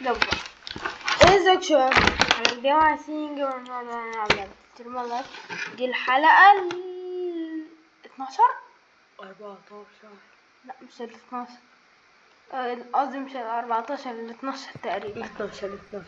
دبر ازيك شباب احنا اليوم عايزين نجيب النهارده نلعب لعبة ترمالات دي الحلقة ال 12 14 لا مش ال 12 آه، قصدي مش ال 14 ال 12 تقريبا 12 12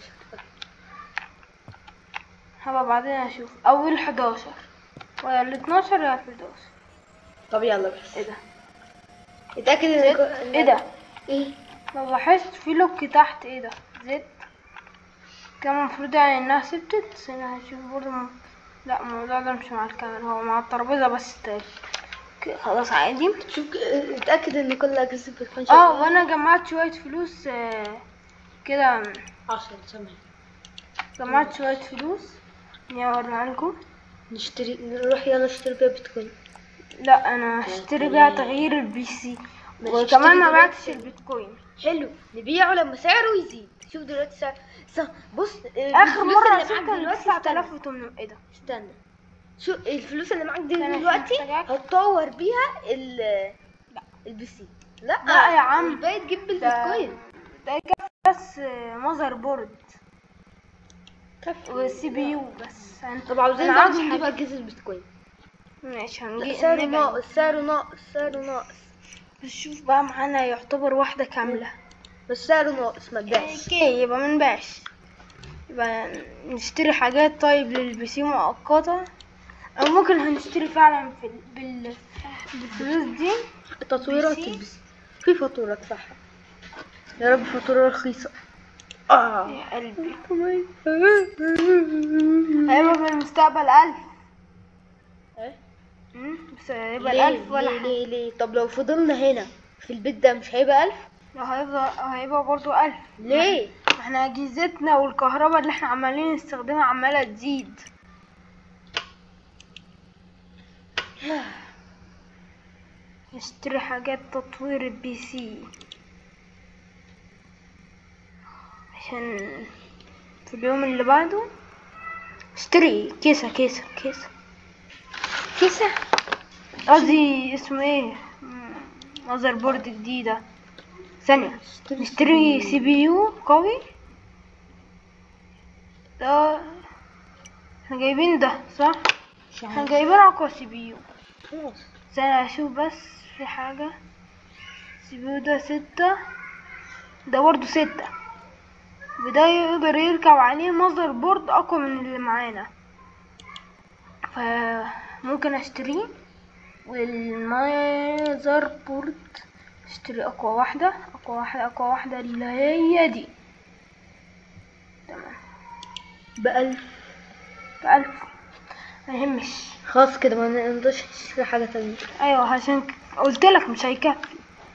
هبقى بعدين اشوف او ال 11 ولا ال 12 ولا ال 11 طب يلا بس ايه ده اتأكد ان زد كو- ايه ده ايه ما لاحظت في لوك تحت ايه ده زد كان المفروض يعني انها ثبتت بس انا هشوف برضه م... لا الموضوع ده مش مع الكاميرا هو مع الترابيزة بس تاني ك- خلاص عادي شوف ك- اتأكد ان كل الاجهزة بتكون اه وانا جمعت شوية فلوس آه، كده 10 ثمانية جمعت شوية فلوس يا اوريها لكم نشتري نروح يلا نشتري بيها بيتكوين لا انا هشتري بيها تغيير البي سي وكمان ما بعتش البيتكوين حلو نبيعه لما سعره يزيد شوف دلوقتي سعر س- بص اخر الفلوس مرة اللي سكر معاك دلوقتي 9800 ايه ده استنى شو الفلوس اللي معاك دي استنى، دلوقتي محتاجاك. هتطور بيها ال لا. البي سي لا لا يا عم. الباقي تجيب ده بالبيتكوين ده يكفي بس ماذر بورد كفي والسي بي يو بس أنا- طب عاوزين أنا عاوز برضه نجيب حاجة. اجهزة البيتكوين ماشي لا هنجيب سعره نبقى ناقص سعره ناقص سعره ناقص نشوف بقى معانا يعتبر واحدة كاملة بس سعره ناقص ما تبيعش اوكي يبقى منباعش يبقى نشتري حاجات طيب للبي سي مؤقتة او ممكن هنشتري فعلا في ال- بال بالفلوس دي تطويرات بيسي؟ البي سي في فاتورة صح يا رب فاتورة رخيصة اه يا قلبي هيبقى في المستقبل ألف إيه؟ أمم، بس هيبقى ليه الألف ولا ليه حاجة ليه ليه طب لو فضلنا هنا في البيت ده مش هيبقى ألف لو هيبقى هيبقى برضو ألف ليه احنا أجهزتنا والكهرباء اللي احنا عمالين نستخدمها عمالة تزيد نشتري حاجات تطوير البي سي عشان في اليوم اللي بعده اشتري كيسة كيسة كيسة كيسة قصدي اسمه ايه ماذر بورد جديدة ثانية نشتري سي بي يو قوي ده احنا جايبين ده صح احنا جايبين اقوى سي بي يو خلاص ثانية اشوف بس في حاجة سي بي يو ده ستة ده برضه ستة وده يقدر يركب عليه مصدر بورد اقوى من اللي معانا فممكن اشتريه والماذر بورد اشتري اقوى واحدة اقوى واحدة اقوى واحدة اللي هي دي تمام بألف بألف ما يهمش خلاص كده ما نقدرش نشتري حاجة تانية ايوه عشان ك- قلت لك مش هيكفي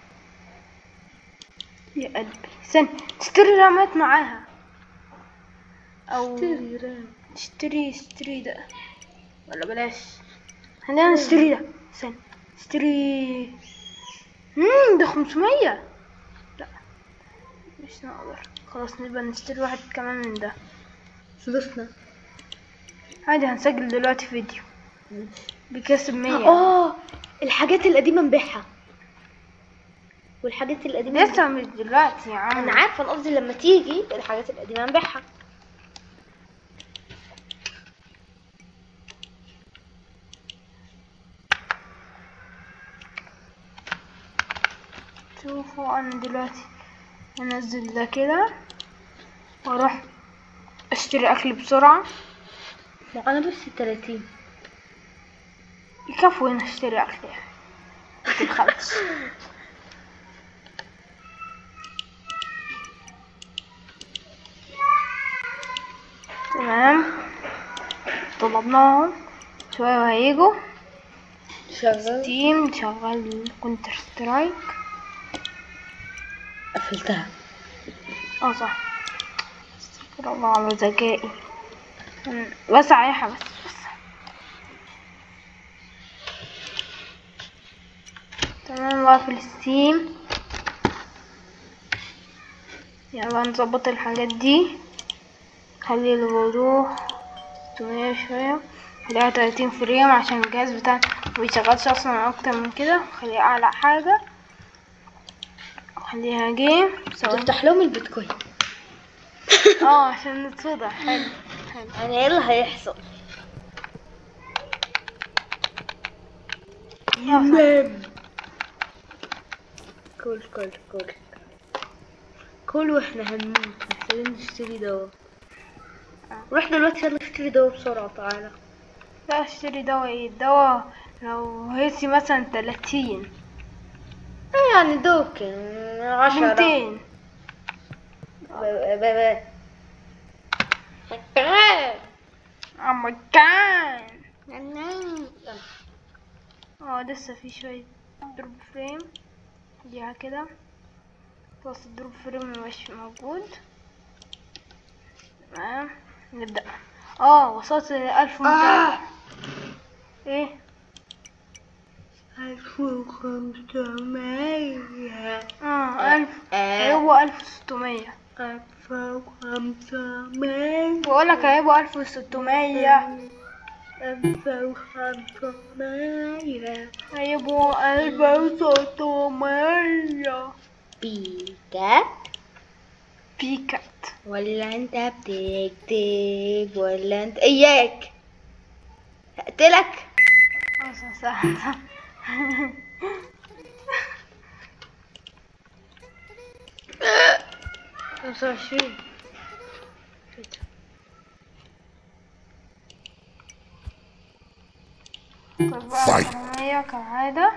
يا قلبي استنى تشتري رامات معاها او اشتري رام اشتري اشتري ده ولا بلاش خلينا نشتري ده استنى اشتري امم ده 500 لا مش نقدر خلاص نبقى نشتري واحد كمان من ده فلوسنا عادي هنسجل دلوقتي فيديو بكسب 100 اه الحاجات القديمة نبيعها والحاجات القديمة لسه مش دلوقتي يا عم انا عارفة انا قصدي لما تيجي الحاجات القديمة نبيعها شوفوا انا دلوقتي انزل ده كده واروح اشتري اكل بسرعة ما انا بس 30 يكفوا هنا اشتري اكل يعني متبخلش تمام طلبناهم شوية وهيجوا شغال ستيم شغال كونتر سترايك قفلتها اه صح استغفر الله على ذكائي أمم، بس عليها بس بس تمام بقى في الستيم يلا نظبط الحاجات دي خلي الوضوح 600 شوية خليها 30 فريم عشان الجهاز بتاعنا مبيشغلش اصلا اكتر من كده خليها اعلى حاجة خليها جيم ثواني تفتح لهم البيتكوين اه عشان نتصدع حلو حلو يعني ايه اللي هيحصل يمام كل كل كل كل واحنا هنموت محتاجين نشتري دواء روح دلوقتي يلا اشتري دواء بسرعة تعالى لا اشتري دواء ايه الدواء لو هيسي مثلا تلاتين ايه يعني دوك عشرة ميتين ب- ب- ب- اما كان اه لسه في شوية دروب فريم ديها كده خلاص الدروب فريم مش موجود تمام نبدأ اه وصلت لألف متابع ايه ألف وخمسمية اه ألف آه. هيبقوا ألف وستمية ألف وخمسمية بقولك هيبقوا ألف وستمية ألف وخمسمية هيبقوا ألف وستمية بيكا بيكات ولا انت بتكتب ولا انت اياك هقتلك اه صح صح صح. خمسة وعشرين طب بقى كمية كالعادة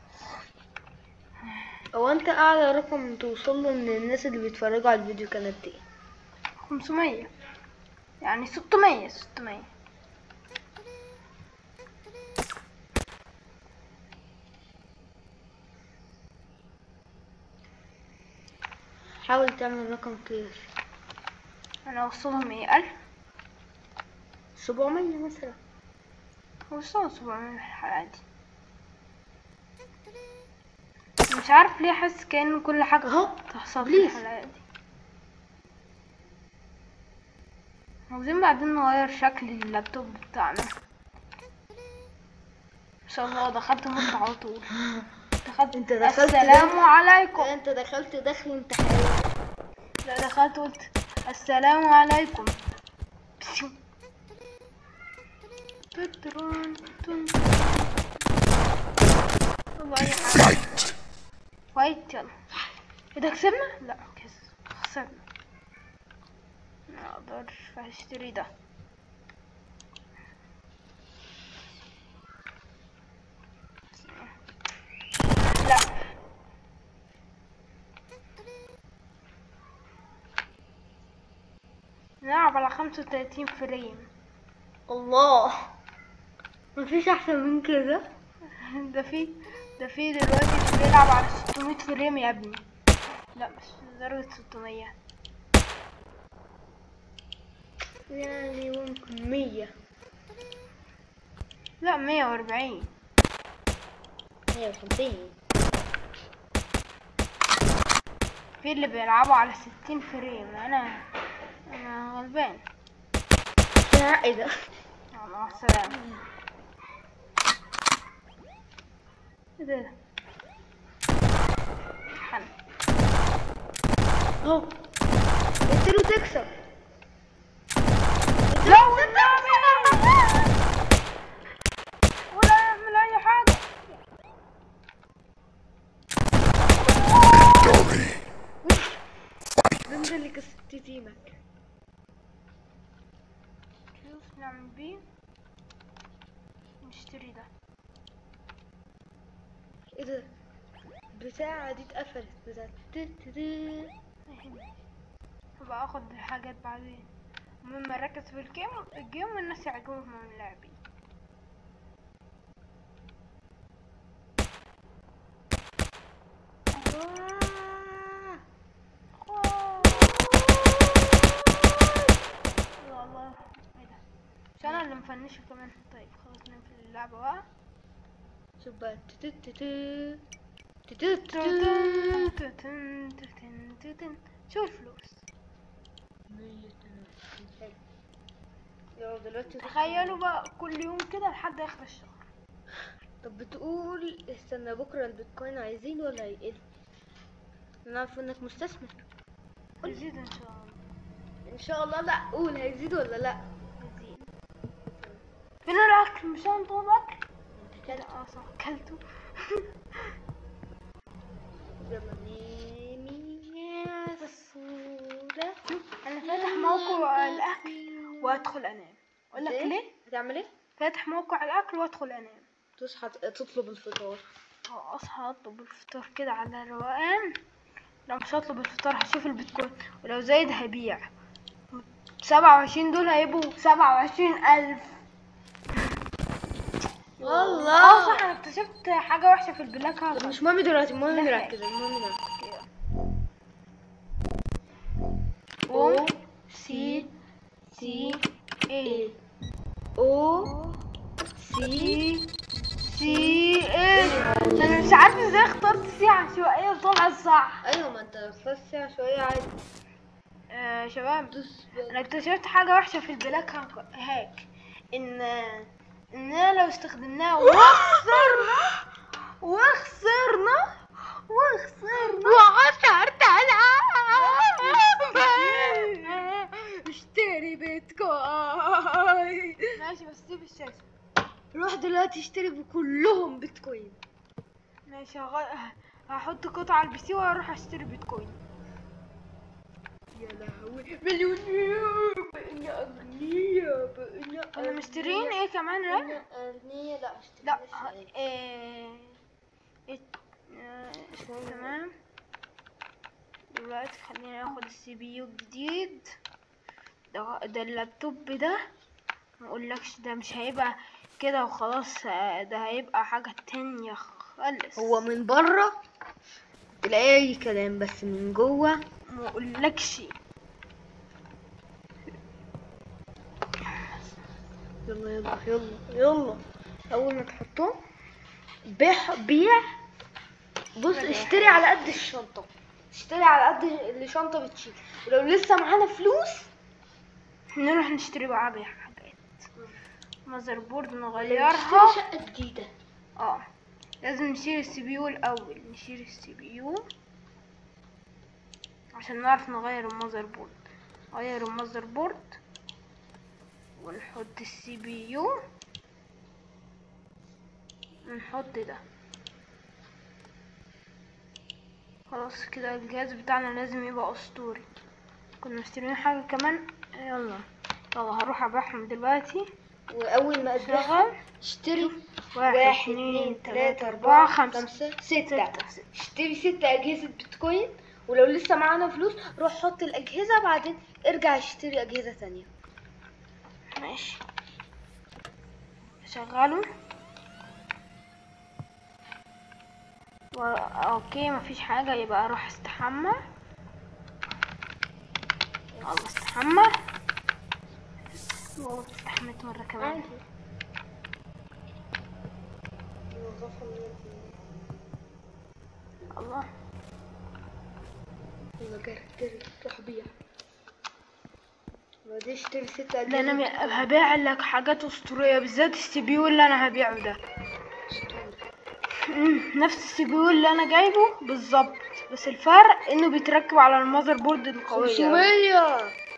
هو انت اعلى رقم توصل له من الناس اللي بيتفرجوا على الفيديو كانت ايه خمسمية يعني ستمية ستمية حاول تعمل رقم كبير أنا أوصلهم إيه ألف سبعمية مثلا أوصلهم سبعمية الحلقة دي مش عارف ليه أحس كأن كل حاجة اهو تحصل في بليز. الحلقة دي عاوزين بعدين نغير شكل اللابتوب بتاعنا ما شاء الله دخلت مت على طول دخلت انت دخلت السلام عليكم انت دخلت دخل امتحان لا دخلت قلت السلام عليكم بسيو. تترون تن. طب أي حاجة. فايت يلا اذا كسبنا لا كس خسرنا ما اقدرش اشتري ده لا نلعب على خمسة وتلاتين فريم الله مفيش احسن من كده ده في ده في دلوقتي اللي بيلعب على 600 فريم يا ابني لا مش لدرجة 600 يعني ممكن مية لا 140 مية وخمسين في اللي بيلعبوا على 60 فريم انا انا غلبان يا ايه ده يلا، مع السلامة ايه ده حن اهو قلت له تكسب لا والنبي ولا يعمل اي حاجة ده انت اللي كسبت تيمك شوف نعمل بيه نشتري ده ايه ده بتاعة دي اتقفلت بتاعة تتري. هبقى اخد الحاجات بعدين المهم اركز في الجيم الجيم والناس يعجبهم من لعبي آه. والله ايه ده مش انا اللي مفنشه كمان طيب خلاص نقفل اللعبة بقى شوف بقى تتتتت. تتتتت. تتن تتن تتن تتن. شوف الفلوس مية وتمانين. حلو. يلا دلوقتي تخيلوا بقى كل يوم كده لحد اخر الشهر طب بتقول استنى بكرة البيتكوين عايزين ولا هيقل؟ نعرف انك مستثمر يزيد ان شاء الله ان شاء الله لا قول هيزيد ولا لا فين الاكل مش انا طلب اكل انت كده اه صح اكلته يلا نامي يا فصولة انا فاتح موقع الاكل وادخل انام اقول لك إيه؟ ليه هتعمل ايه؟ فاتح موقع الاكل وادخل انام تصحى تطلب الفطار اه اصحى اطلب الفطار كده على روقان لو مش هطلب الفطار هشوف البيتكوين ولو زايد هبيع سبعة وعشرين دول هيبقوا سبعة وعشرين ألف والله. اه صح انا اكتشفت حاجة وحشة في البلاك طب هاكر مش مهم دلوقتي المهم لا. نركز المهم نركز او سي سي اي او سي سي اي انا مش عارفة ازاي اخترت سي عشوائية وطلعت صح ايوه ما انت اخترت ساعة شوية عادي آه شباب دوس انا اكتشفت حاجة وحشة في البلاك هاك, هاك. ان اننا لو استخدمناه وخسرنا وخسرنا وخسرنا وخسرت العالم اشتري بيتكوين ماشي بس سيب الشاشة روح دلوقتي اشتري بكلهم بيتكوين ماشي هغ... هحط قطعة على البي سي واروح اشتري بيتكوين يا لهوي مليونير بقينا اغنياء بقينا كنا مشترين ايه كمان رأي؟ بقينا اغنياء لا لا مشتريناش ه- إيه إيه آه، تمام دلوقتي خلينا ناخد السي بي يو الجديد ده ده اللابتوب ده مقولكش ده مش هيبقى كده وخلاص آه، ده هيبقى حاجة تانية خالص هو من بره تلاقيه اي كلام بس من جوه مقولكش يلا يلا يلا يلا اول ما تحطهم بيع بيع بص اشتري على قد الشنطه اشتري على قد الشنطه بتشيل ولو لسه معانا فلوس نروح نشتري بقى بيها حاجات ماذر بورد نشتري نغيرها شقه جديده اه لازم نشيل السي بي يو الاول نشيل السي بي يو عشان نعرف نغير المذر بورد غير المذر بورد ونحط السي بي يو نحط ده خلاص كده الجهاز بتاعنا لازم يبقى اسطوري كنا مشترين حاجة كمان يلا يلا هروح ابيعهم دلوقتي واول ما ادخل شغل اشتري واحد واحد اتنين تلاتة أربعة خمسة ستة ستة اشتري ستة أجهزة بيتكوين ولو لسه معانا فلوس روح حط الأجهزة بعدين ارجع اشتري أجهزة تانية ماشي شغله و... اوكي مفيش حاجة يبقى اروح استحمى يلا استحمى والله استحميت مرة كمان الله يلا جري جري روح بيع بعدين اشتري ستة لا انا أجهزة م- هبيع لك حاجات اسطورية بالذات السي بي يو اللي انا هبيعه ده مم، نفس السي بي يو اللي انا جايبه بالظبط بس الفرق انه بيتركب على المذر بورد القوية أوي. خمسمية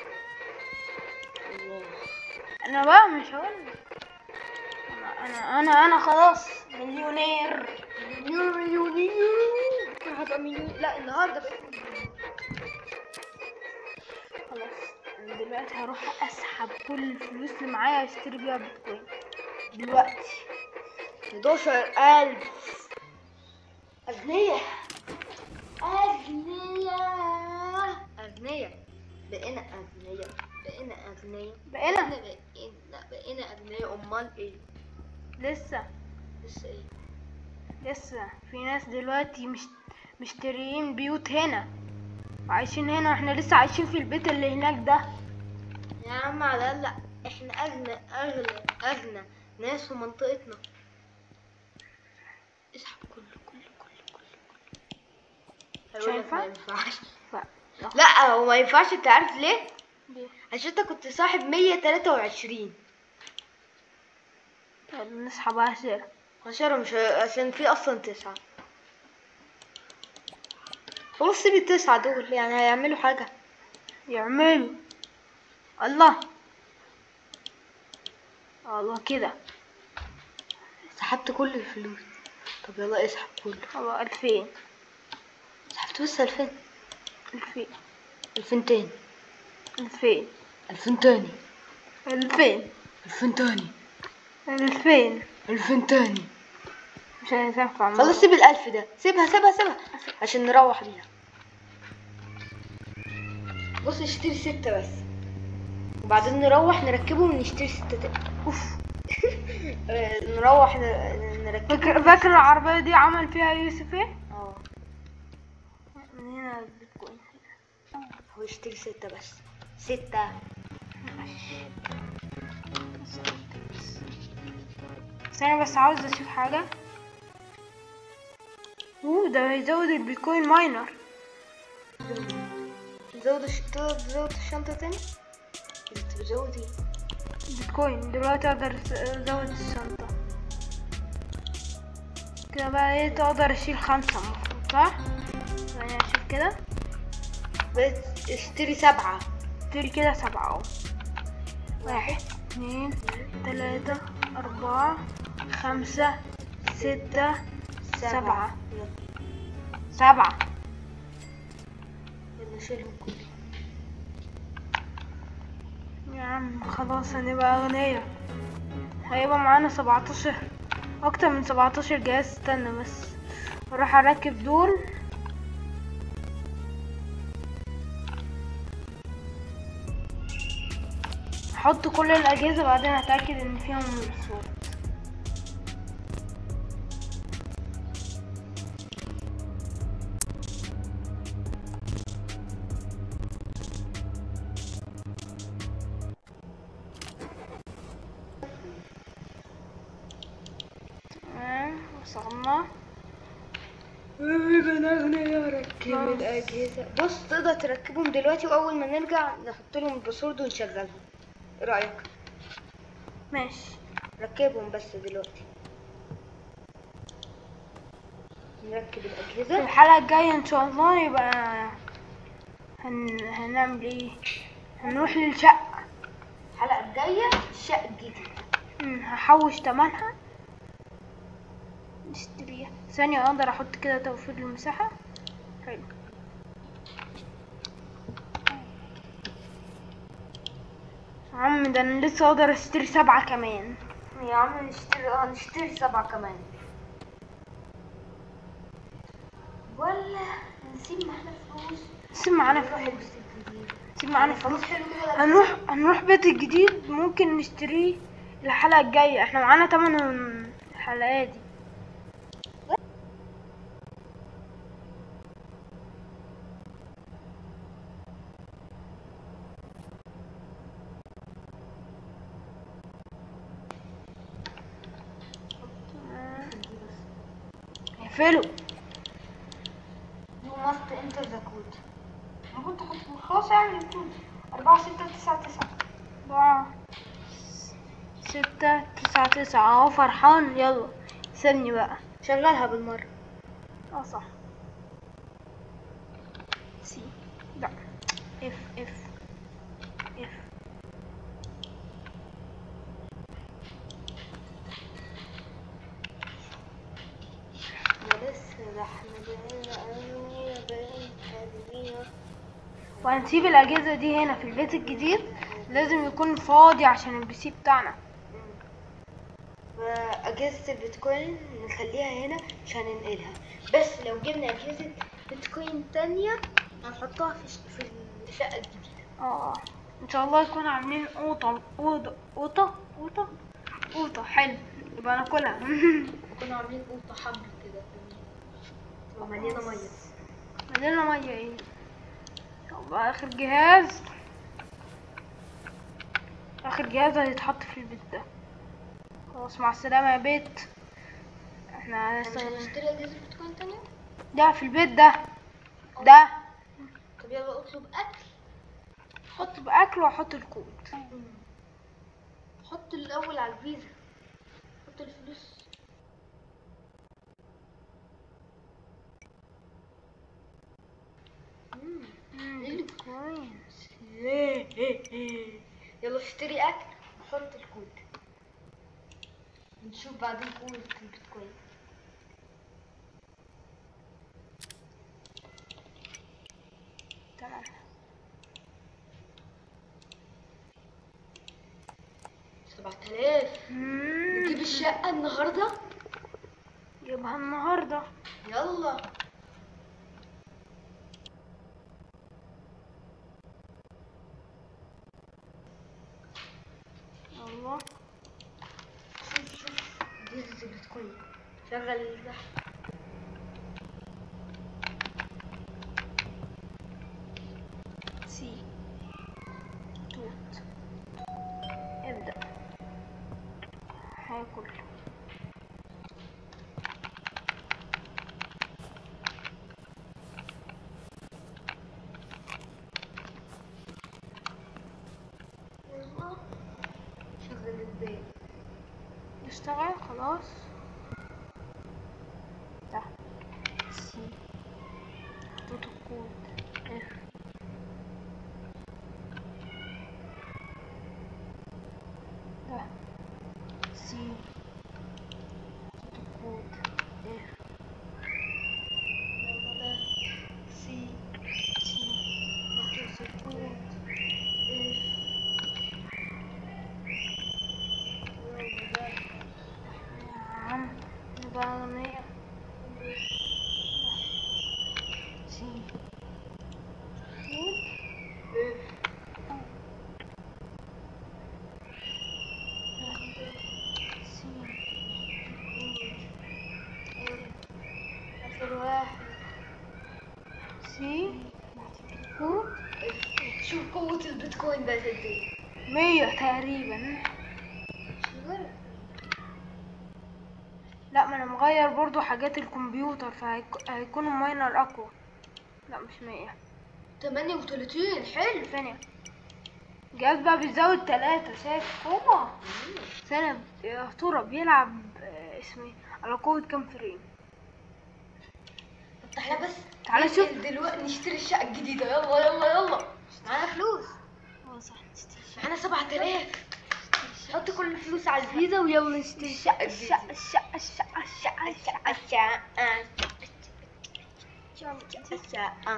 انا بقى مش هقول انا انا انا انا خلاص مليونير مليون مليونير بكرة هبقى مليون لا النهارده بقيت مليونير. خلاص أنا دلوقتي هروح اسحب كل الفلوس اللي معايا اشتري بيها بيتكوين دلوقتي 11000 أغنية أغنية أغنية بقينا أغنية بقينا أغنية بقينا بقينا بقينا أغنية أمال إيه لسه لسه إيه لسه في ناس دلوقتي مش مشتريين بيوت هنا وعايشين هنا واحنا لسه عايشين في البيت اللي هناك ده يا عم على الأقل إحنا أغنى أغنى أغنى ناس في منطقتنا اسحب كله كله كله كله مش هينفع؟ ما ينفعش ف... لا هو ما ينفعش انت عارف ليه ليه؟ عشان انت كنت صاحب 123 طب نسحب عشرة عشرة مش ه- عشان في اصلا تسعة خلاص سيب التسعة دول يعني هيعملوا حاجة يعملوا الله الله كده سحبت كل الفلوس طب يلا اسحب كله الله ألفين سحبت بس ألفين ألفين ألفين تاني ألفين ألفين تاني ألفين ألفين تاني ألفين ألفين تاني مش هينفع خلاص سيب الألف ده سيبها سيبها سيبها عشان نروح بيها بص اشتري ستة بس وبعدين نروح نركبه ونشتري ستة تاني أوف آه، نروح ن- نركبه فاكر فاكر العربية دي عمل فيها يوسف ايه؟ اه من هنا البيتكوين هو يشتري ستة بس ستة ثانية بس عاوز اشوف حاجة اوه ده هيزود البيتكوين ماينر نزود الش... تقدر تزود الشنطة تاني؟ انت بتزود ايه؟ بيتكوين دلوقتي اقدر أس- ازود الشنطة كده بقى ايه تقدر اشيل خمسة المفروض صح؟ ثانية اشيل كده بقيت اشتري سبعة اشتري كده سبعة اهو واحد اتنين تلاتة أربعة خمسة ستة سبعة يلا سبعة يلا شيلهم كلهم يا عم خلاص هنبقى أغنياء هيبقى معانا سبعتاشر أكتر من سبعتاشر جهاز استنى بس أروح أركب دول أحط كل الأجهزة بعدين أتأكد إن فيهم صوت تمام وصلنا بقينا أغنياء ركب الأجهزة بص تقدر تركبهم دلوقتي وأول ما نرجع نحط لهم الباسورد ونشغلهم ايه رأيك؟ ماشي ركبهم بس دلوقتي نركب في الأجهزة الحلقة الجاية إن شاء الله يبقى هن... هنعمل إيه هنروح للشقة الحلقة الجاية الشقة الجديدة مم، هحوش تمنها نشتريها ثانية أقدر أحط كده توفير المساحة حلو يا عم ده أنا لسه أقدر أشتري سبعة كمان يا عم نشتري اه نشتري سبعة كمان ولا نسيب معانا فلوس نسيب معانا نروح فلوس البيت الجديد نسيب معانا فلوس فلوس حلو كده هنروح هنروح بيت الجديد ممكن نشتريه الحلقة الجاية احنا معانا تمن الحلقات دي اقفلوا You must enter the code المفروض تحط خلاص اعمل الكود أربعة ستة تسعة تسعة أربعة ستة تسعة تسعة اهو فرحان يلا سيبني بقى شغلها بالمرة اه صح سي لا اف اف اف ده لسه ده احنا بقينا أغنياء بقينا حلوين وهنسيب الأجهزة دي هنا في البيت الجديد لازم يكون فاضي عشان البي سي بتاعنا أجهزة البيتكوين نخليها هنا عشان ننقلها بس لو جبنا أجهزة بيتكوين تانية هنحطها في ش- في الشقة الجديدة اه ان شاء الله يكون عاملين اوضه اوضه اوضه اوضه اوضه حلو يبقى ناكلها كنا عاملين قوطة حمرا كده تبقى مليانة مية ملينا ميه ايه يبقى اخر جهاز اخر جهاز هيتحط في البيت ده خلاص مع السلامه يا بيت احنا مش لسه هنشتري أجهزة بيتكوين تانية؟ ده في البيت ده ده طب يلا اطلب أكل حط باكل واحط الكود حط الأول على الفيزا حط الفلوس مم، اللي كويس يلا اشتري اكل وحط الكود نشوف بعدين قوة البيتكوين تمام سبعة آلاف نجيب الشقة النهاردة يبقى النهارده يلا الله شوف شوف جهز البيتكوين شغل البحث سي توت ابدأ هاكل يلا شغل البيت اشتغل خلاص ده سي حطيت الكود اف ده سي حطيت الكود اف يلا ده سي سي محطوط الكود اف يلا ده يا عم نبقى أغنية سي كود اف سي آخر واحد سي كود شوف قوة البيتكوين بقت قد ايه مية تقريبا شغل لا ما انا مغير برضو حاجات الكمبيوتر فهيكون الماينر اقوى لا مش مية 38 حلو ثانية الجهاز بقى بيزود تلاتة شايف هو سنة يا ترى بيلعب آه، اسمه ايه على قوة كام فريم طب احنا بس تعالى شوف. ننزل دلوقتي نشتري الشقة الجديدة يلا يلا يلا معانا فلوس اه صح نشتري معانا 7000 حط كل الفلوس على الفيزا ويلا نشتري الشقة الشقة الجديدة الشقة الشقة الشقة الشقة الشقة الشقة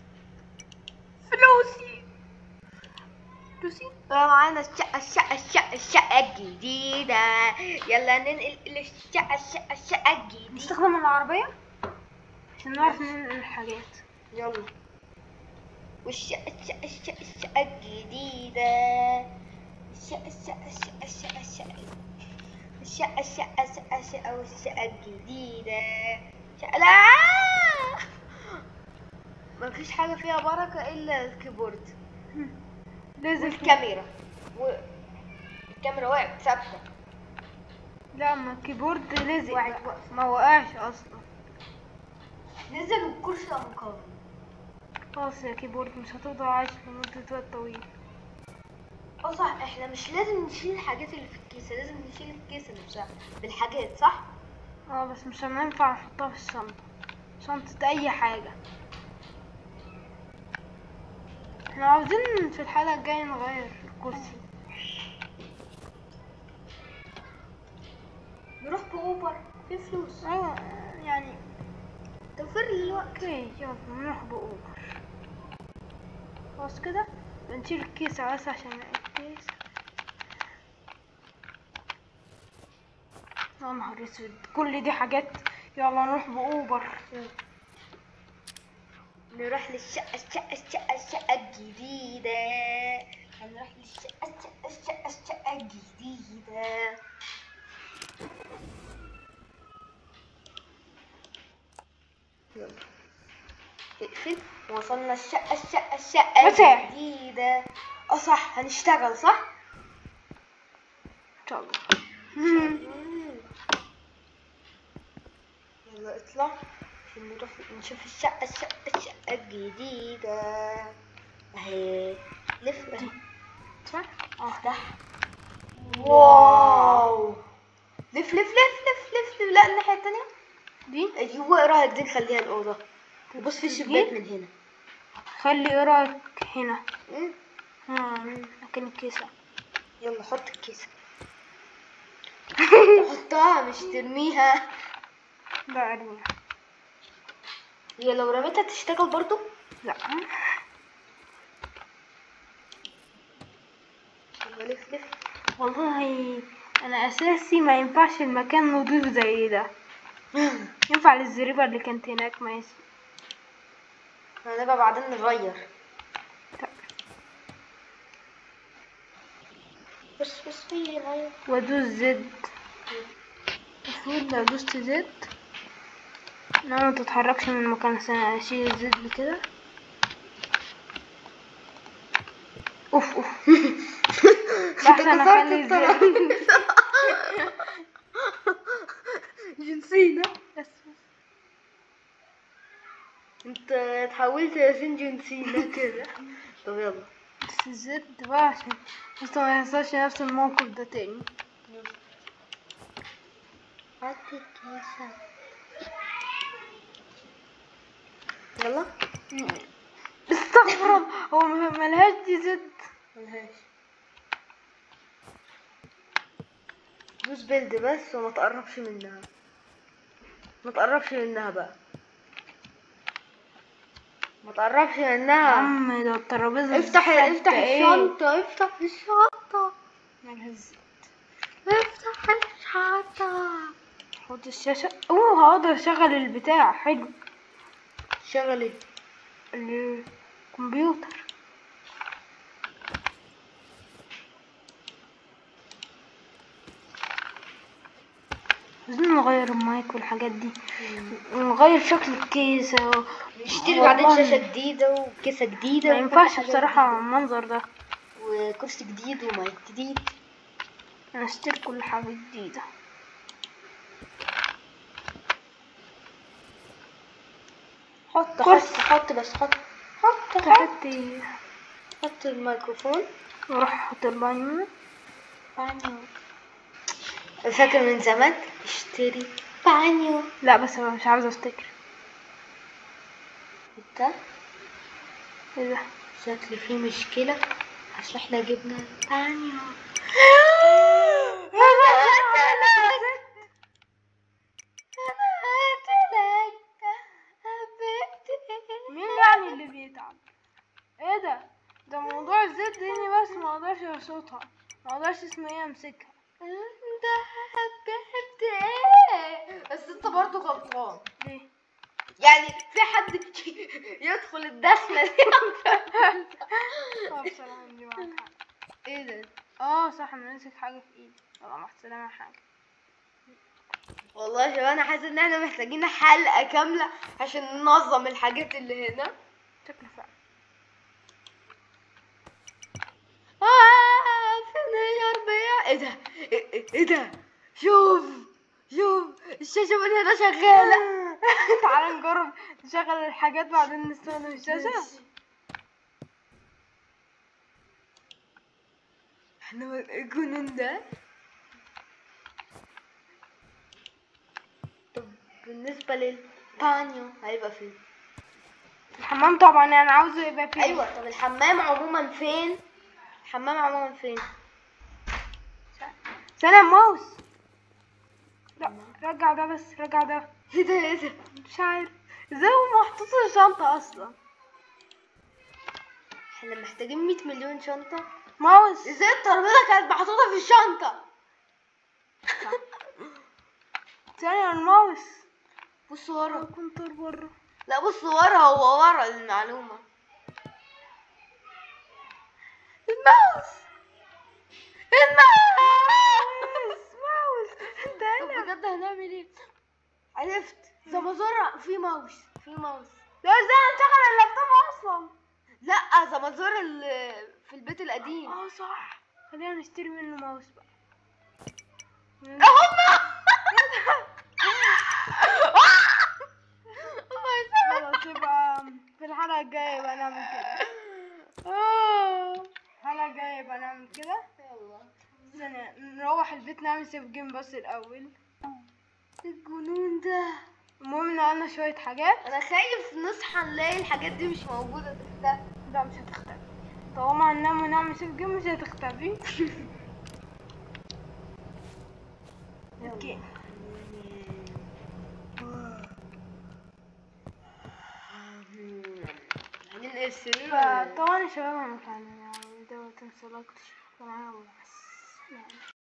فلوسي فلوسي معانا الشقة الشقة الشقة الشقة الجديدة يلا ننقل الشقة الشقة الشقة الجديدة نستخدم العربية عشان نعرف ننقل الحاجات يلا والشقة الشقة الشقة الشقة الجديدة الشقة الشقة الشقة الشقة الشقة الشقة الشقة الشقة الشقة والشقة الجديدة شقة لا ما فيش حاجة فيها بركة إلا الكيبورد لازم والكاميرا و... الكاميرا وقعت ثابتة لا ما الكيبورد لازق وقعت بقى. واقفة. ما وقعش اصلا نزل الكرسي أنقاذ خلاص يا كيبورد مش هتفضل عايش لمدة وقت طويل اه صح احنا مش لازم نشيل الحاجات اللي في الكيسة لازم نشيل الكيسة نفسها بالحاجات صح؟ اه بس مش هينفع نحطها في الشنطة شنطة اي حاجة احنا عاوزين في الحلقة الجاية نغير الكرسي نروح بأوبر في فلوس ايوه يعني توفر لي الوقت اوكي يلا نروح بأوبر خلاص كده بنشيل الكيسة بس عشان الكيس يا نهار اسود كل دي حاجات يلا نروح بأوبر نروح للشقة الشقة الشقة الشقة الجديدة هنروح للشقة الشقة الشقة الشقة الجديدة يلا اقفل وصلنا الشقة الشقة الشقة بس هي. الجديدة اه صح هنشتغل صح؟ ان شاء الله يلا اطلع عشان نروح نشوف الشقة الشقة الشقة الجديدة اهي لف اهي صح؟ اه افتح واو لف لف لف لف لف لف لا الناحية التانية دي ايوه ايه رأيك دي نخليها الأوضة وبص في الشباك من هنا خلي ايه رايك هنا مم. مم، مكان الكيسة يلا حط الكيسة حطها مش ترميها لا ارميها هي لو رميتها تشتغل برضو لا يلا لف لف والله انا اساسي ما ينفعش المكان نضيف زي ده ينفع للزريبة اللي كانت هناك ما يس- هنبقى بعدين نغير طب. بس بس في غير وادوس زد المفروض لو دوست زد انها ما تتحركش من مكان اشيل الزد كده اوف اوف احسن اخلي الزد جنسينا بس انت اتحولت يا سين جنسينا كده طب يلا بس الزد بقى عشان بس ما يحصلش نفس الموقف ده تاني حط الكيسة يلا استغفر الله، هو ما- ملهاش دي زد ملهاش دوس بيلد بس وما تقربش منها ما تقربش منها بقى ما تقربش يا منها عم ده الترابيزه افتح الثابتة افتح ايه؟ الشنطة افتح الشنطة ملهاش زد افتح الشنطة حط الشاشة اوه هقدر اشغل البتاع حلو شغل ايه الكمبيوتر عايزين نغير المايك والحاجات دي ونغير شكل الكيسة نشتري والله بعدين شاشة جديدة وكيسة جديدة ما وكل ينفعش حاجة بصراحة جديدة. المنظر ده وكرسي جديد ومايك جديد انا اشتري كل حاجة جديدة حط كرسي. حط حط بس حط حط حط تحت حط الميكروفون واروح احط البانيو بانيو فاكر من زمان اشتري بانيو لا بس انا مش عاوزة افتكر انت ايه ده شكل فيه مشكلة عشان احنا جبنا بانيو مين يعني اللي بيتعب ايه ده ده موضوع الزد هنا بس ما اقدرش ارصدها ما اقدرش اسمه ايه امسكها انت حبيت ايه بس انت برضو غلطان ليه يعني في حد يدخل الدخلة دي اه بصراحة عندي معاك حق ايه ده اه صح انا ماسك حاجة في ايدي والله ما سلامة حاجة والله يا شباب انا حاسه ان احنا محتاجين حلقة كاملة عشان ننظم الحاجات اللي هنا شكله فعلا آه فين هي البيع ايه ده ايه, إيه- إيه ده شوف شوف الشاشة من هنا شغالة تعالى نجرب نشغل الحاجات بعدين نستخدم الشاشة احنا الجنون ده طب بالنسبة للبانيو هيبقى فين الحمام طبعا انا عاوزه يبقى فيه ايوه طب الحمام عموما فين الحمام عموما فين سلام ماوس لا رجع ده بس رجع ده ايه ده ايه ده مش عارف ازاي هو محطوط في الشنطة اصلا احنا محتاجين 100 مليون شنطة ماوس ازاي الترابيزة كانت محطوطة في الشنطة ثانية الماوس بص ورا كنت بره لا بص ورا هو ورا المعلومة الماوس الماوس ماوس انت طب هنا بجد هنعمل ايه عرفت زمزورة في ماوس في ماوس ده ازاي هنشغل اللابتوب اصلا لا زمزورة ال- في البيت القديم اه صح خلينا نشتري منه ماوس بقى هما خلاص يبقى في الحلقة الجاية يبقى نعمل كده الحلقة الجاية يبقى نعمل كده ثانية نروح البيت نعمل سيف جيم بس الأول الجنون ده المهم نقلنا شوية حاجات انا خايف نصحى نلاقي الحاجات دي مش موجودة تحتها لا مش هتختفي طالما هننام ونعمل سيف جيم مش هتختفي اوكي هننقل السرير فطبعا يا شباب انا كان يعني دوت انسلكت شكرا بس يعني